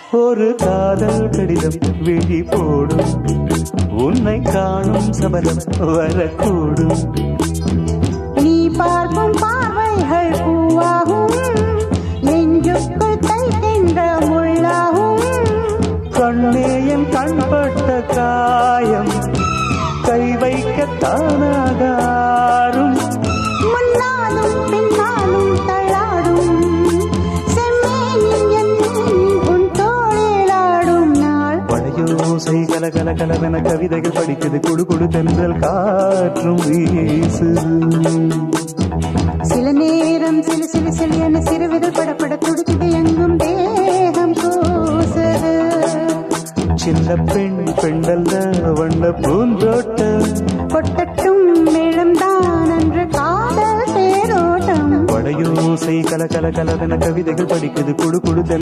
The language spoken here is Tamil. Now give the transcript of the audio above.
ஒரு காதல் கடிதம் விழி போடும் உன்னை காணும் சபலம் வரக்கூடும் நீ பார்க்கும் பார்வைகள் பூவாகும் நெஞ்சுக்குள் தைக்கின்ற முள்ளாகும் கண்ணே என் கண்பட்ட காயம் கை வைக்க தானாகாரும் முன்னாலும் பின்னாலும் தள்ளாடும் செம்மேனின் என் உன் தோளிலாடும் நாள் பழையோசை கல கல கலவென கவிதைகள் படிக்குது குடு குடு தென்றல் காற்றும் வீசுது சில நேரம் சிலு சிலு சிலு என சிறுவிதழ் படப்பட துடிக்குது எங்கும் தேகம் கூசுது சின்ன பெண் பெண்டல்ல வண்ண பூந்தோட்டம் கொட்டட்டும் மேளம்தான் அன்று காதல் தேரோட்டம் படையோசை கல கல கலவென கவிதைகள் படிக்குது குடு குடு தென்றல்